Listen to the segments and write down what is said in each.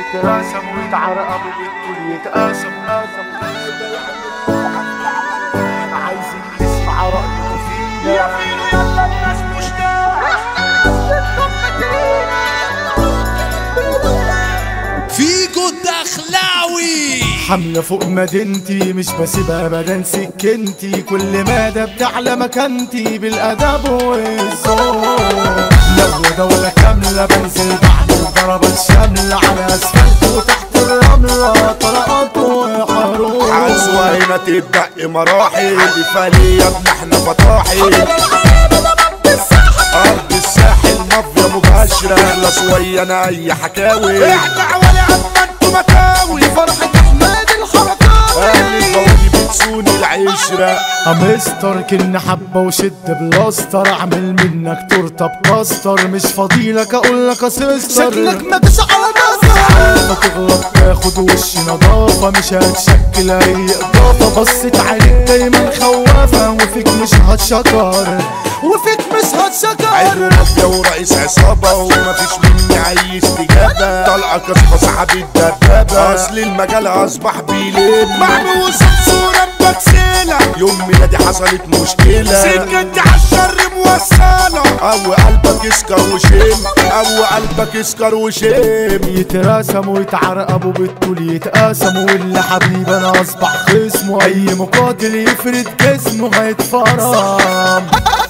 يتراسم ويتعرقم وبالطول يتقاسم عايزين نسمع رأيكم فينا يا فيلو يلا الناس فيجو الدخلاوي حملة فوق مدينتي مش بسيبها ابدا سكنتي كل مدى بتعلى مكانتي بالادب والذوق لو دولة كاملة بنزل بعمل ضربة شاملة على اسفلت وتحت الرملة طلقات وحروب عزوة هنا تبدأ مراحل دي فالي يا ابن احنا فطاحل أرض الساحل مافيا مباشرة خلص ويانا أي حكاوي احنا عوالي عما انتوا مكاوي فرحة أحمد الحركاوي أهل البوابي بتسوني العشرة امستر كن حبة وشد بلاستر اعمل منك تورته بكاستر مش فاضيلك اقول لك يا سيستر شكلك ما تسع على ما تغلط تاخد وش نظافة مش هتشكل اي اضافة بصت عليك دايما خوافة وفيك مش هتشكر وفيك مش هتشكر عينه مافيا ورئيس عصابة ومفيش مني أي استجابة طلقة كسبة صاحب الدبابة أصل المجال أصبح بيلم محمود صورة بكسلة يوم ميلادي حصلت مشكلة سكتي عالشر موصلة أو قلبك يسكر وشم أو قلبك يسكر وشم يتراسم ويتعرقبوا بالطول يتقاسموا واللي حبيب انا اصبح خصمه اي مقاتل يفرد جسمه هيتفرم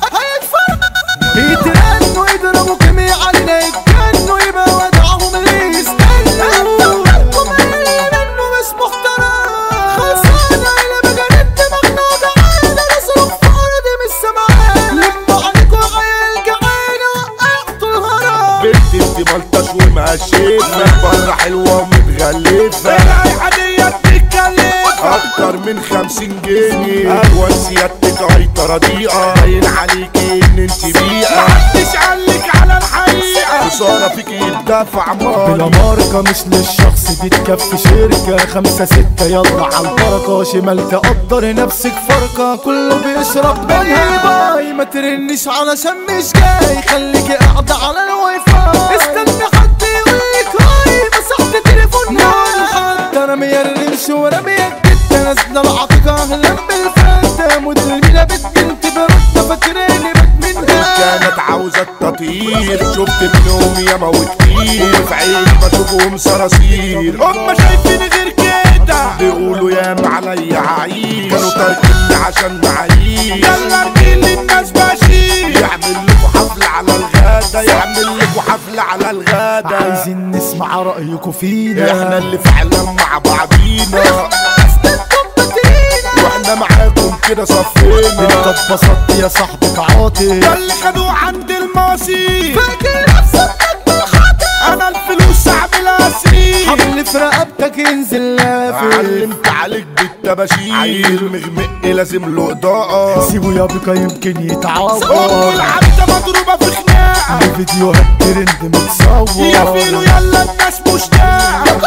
يترنوا يضربوا كمية علينا يتجنوا يبقى ودعهم اللي يستنوا منه مش محترم خلصانة إلى مجال دماغنا وجعانة نصرف في أرض مش سمعان لموا عليكوا عيال جعانة وقعتوا الهرم بنت انت ملطش ومشيتنا بره حلوة ومتغلفة الرايحة ديت بتكلفة أكتر من خمسين جنيه أهوى سيادتك عيطة رديئة باين عليكي إن انت بيئة محدش قالك على الحقيقة خسارة فيك يدفع بلا مال ماركة مش للشخص دي تكفي شركة خمسة ستة يلا على البركة شمال تقدر نفسك فرقة كله بيشرب منها باي ما ترنش علشان مش جاي خليكي قاعدة على الواي فاي استنى حد يقولك هاي مسحت تليفون حد انا ميرمش ورمي الجتة نازلة العاطفة اهلا بالفتة مدير الميلا بنت بنت برد فاكراني بت منها كانت عاوزة التطهير شفت منهم ياما وكتير في عيني بشوفهم صراصير هم شايفين غير كده بيقولوا ياما عليا عيش كانوا تاركيني عشان معيش يلا ارمي الناس بشير يعمل لكم حفلة على الغدا يعمل لكم حفلة على الغدا عايزين نسمع رأيكم فينا احنا اللي فعلا مع بعضينا واحنا معاكم كده صفينا انت اتبسطت يا صاحبك عاطل ده اللي خدوه عند الماضي فاكر نفسك بالخاطر انا الفلوس اعملها سرير حبل في رقبتك ينزل لافف علمت عليك بالتباشير عيل مغمق لازم له اضاءة سيبه يا بكا يمكن يتعور والعبدة مضروبة في خناقة الفيديوهات ترند متصور يا فيلو يلا الناس مشتاقة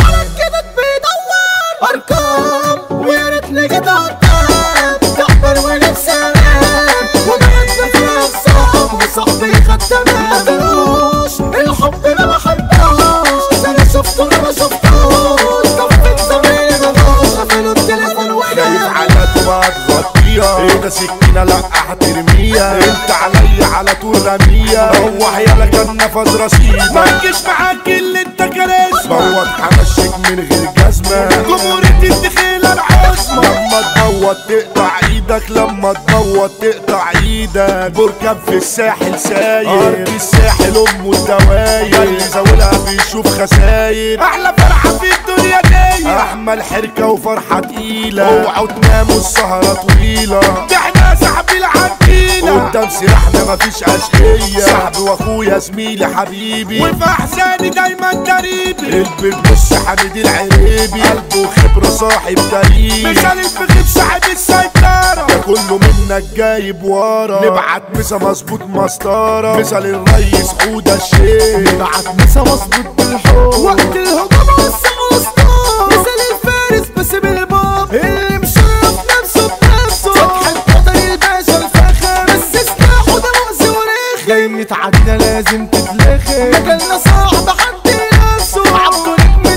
ارقام ويا ريت نجد قدام تحضر ونفسنا وبعدنا في اقسام وصاحبي خدام ما تروش الحب ما بحبوش انا شفته انا ما شفتوش طفت زميلي ملوش قفلوا التليفون خايف وجاب على تبقى تغطيها ايه ده سكينة لا هترميها انت عليا على طول رميها روح يالا كان نفذ رصيدك ما تجيش معاك اللي انت كارثما بوض همشيك من غير جزمة جمهورية الدخيلة العظمى لما تبوض تقطع ايدك لما تبوض تقطع ايدك بركب في الساحل ساير ارض الساحل ام الدواير اللي زاولها بيشوف خساير احلى فرحة في الدنيا دي احمل حركة وفرحة تقيلة اوعوا تناموا السهرة طويلة ده احنا صاحبي العنتيلة قدام سلاحنا مفيش اشقية صاحبي واخويا زميلي حبيبي وفي احزاني دايما قريبي البيت بص حميد العريبي قلبه خبرة صاحب تاريخ مثال الفخيف صاحب السيطرة ده كله منك جايب ورا نبعت مسا مظبوط مسطرة مثال الريس حودة الشيخ بعد مسا مظبوط بالحب وقت الهجوم وسع اسطول مثل الفارس بس بالباب اللي مشرف نفسه بنفسه فتح القطر الباشا الفخر بس سلاحه ده مؤذي ورخم جاي يتعدى لازم تتلخم مجالنا صعب حد ينافسه عبده نجم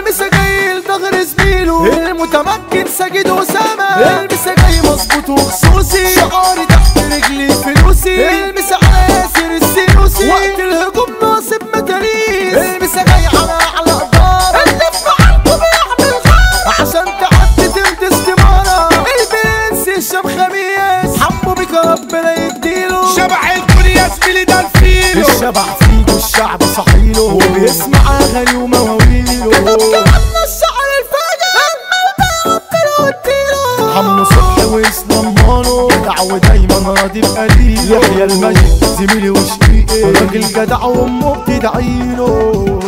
المسا جاي لظهر زميله المتمكن ساجد اسامه المسا جاي مظبوط وخصوصي شعاري تحت رجلي فلوسي المسا على ياسر السينوسي وقت الهجوم ناصب متاريس المسا جاي على اعلى اداره اللي في عنده بيعمل غار عشان تعدي تمضي استماره البرنس الشام خميس حمو بك ربنا يديله شبح الدنيا زميلي ده الفيلو الشبح فيه والشعب صحيله وبيسمع اغاني ومواويله كتبنا الشعر الفاجر حمو صبحي واسلام مانو جدع ودايما راضي بقليله يحيى المجد زميلي وشقيقي راجل جدع وامه بتدعيله